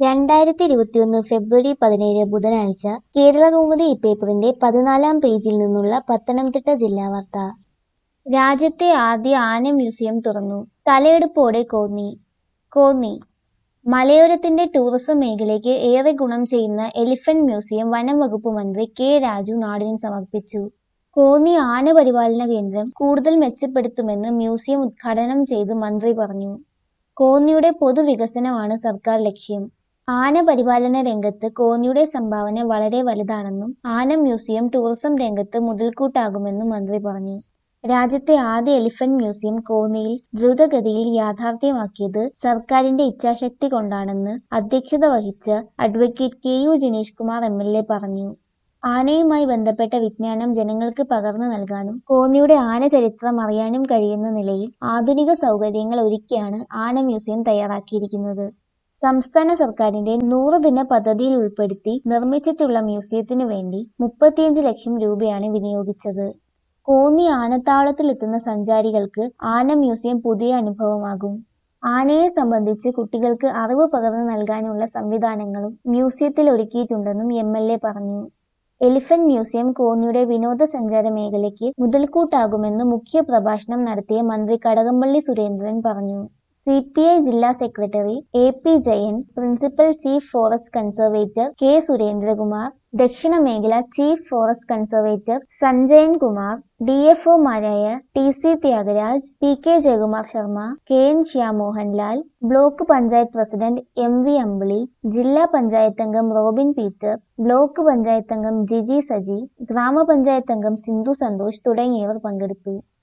രണ്ടായിരത്തി ഇരുപത്തിയൊന്ന് ഫെബ്രുവരി പതിനേഴ് ബുധനാഴ്ച കേരളകൗമുദി ഇപ്പേപ്പറിന്റെ പതിനാലാം പേജിൽ നിന്നുള്ള പത്തനംതിട്ട ജില്ലാ വാർത്ത രാജ്യത്തെ ആദ്യ ആന മ്യൂസിയം തുറന്നു തലയെടുപ്പോടെ കോന്നി കോന്നി മലയോരത്തിന്റെ ടൂറിസം മേഖലയ്ക്ക് ഏറെ ഗുണം ചെയ്യുന്ന എലിഫന്റ് മ്യൂസിയം വനം വകുപ്പ് മന്ത്രി കെ രാജു നാടിന് സമർപ്പിച്ചു കോന്നി ആന പരിപാലന കേന്ദ്രം കൂടുതൽ മെച്ചപ്പെടുത്തുമെന്ന് മ്യൂസിയം ഉദ്ഘാടനം ചെയ്ത് മന്ത്രി പറഞ്ഞു കോന്നിയുടെ പൊതുവികസനമാണ് സർക്കാർ ലക്ഷ്യം ആന പരിപാലന രംഗത്ത് കോന്നിയുടെ സംഭാവന വളരെ വലുതാണെന്നും ആന മ്യൂസിയം ടൂറിസം രംഗത്ത് മുതൽക്കൂട്ടാകുമെന്നും മന്ത്രി പറഞ്ഞു രാജ്യത്തെ ആദ്യ എലിഫന്റ് മ്യൂസിയം കോന്നിയിൽ ദ്രുതഗതിയിൽ യാഥാർത്ഥ്യമാക്കിയത് സർക്കാരിന്റെ ഇച്ഛാശക്തി കൊണ്ടാണെന്ന് അധ്യക്ഷത വഹിച്ച advocate K U Janeesh Kumar M L A പറഞ്ഞു ആനയുമായി ബന്ധപ്പെട്ട വിജ്ഞാനം ജനങ്ങൾക്ക് പകർന്നു നൽകാനും കോന്നിയുടെ ആന ചരിത്രം അറിയാനും കഴിയുന്ന നിലയിൽ ആധുനിക സൗകര്യങ്ങൾ ഒരുക്കിയാണ് ആന മ്യൂസിയം തയ്യാറാക്കിയിരിക്കുന്നത് സംസ്ഥാന സർക്കാരിന്റെ നൂറ് ദിന പദ്ധതിയിൽ ഉൾപ്പെടുത്തി നിർമ്മിച്ചിട്ടുള്ള മ്യൂസിയത്തിനു വേണ്ടി മുപ്പത്തിയഞ്ച് ലക്ഷം രൂപയാണ് വിനിയോഗിച്ചത് കോന്നി ആനത്താവളത്തിലെത്തുന്ന സഞ്ചാരികൾക്ക് ആന മ്യൂസിയം പുതിയ അനുഭവമാകും ആനയെ സംബന്ധിച്ച് കുട്ടികൾക്ക് അറിവ് പകർന്നു നൽകാനുള്ള സംവിധാനങ്ങളും മ്യൂസിയത്തിൽ ഒരുക്കിയിട്ടുണ്ടെന്നും എം എൽ എ പറഞ്ഞു എലിഫന്റ് മ്യൂസിയം കോന്നിയുടെ വിനോദസഞ്ചാര മേഖലയ്ക്ക് മുതൽക്കൂട്ടാകുമെന്ന് മുഖ്യ പ്രഭാഷണം നടത്തിയ മന്ത്രി കടകംപള്ളി സുരേന്ദ്രൻ പറഞ്ഞു സി പി ഐ ജില്ലാ secretary A P Jayan principal chief forest conservator K Surendrakumar ദക്ഷിണ മേഖല chief forest conservator Sanjayan Kumar D F ഒമാരായ T C Thyagaraj P K Jayakumar Sharma K N Shyamohanlal block panchayat president M V Ambili ജില്ലാ പഞ്ചായത്ത് അംഗം റോബിൻ പീറ്റർ ബ്ലോക്ക് പഞ്ചായത്ത് അംഗം ജിജി സജി ഗ്രാമപഞ്ചായത്ത് അംഗം സിന്ധു സന്തോഷ് തുടങ്ങിയവർ പങ്കെടുത്തു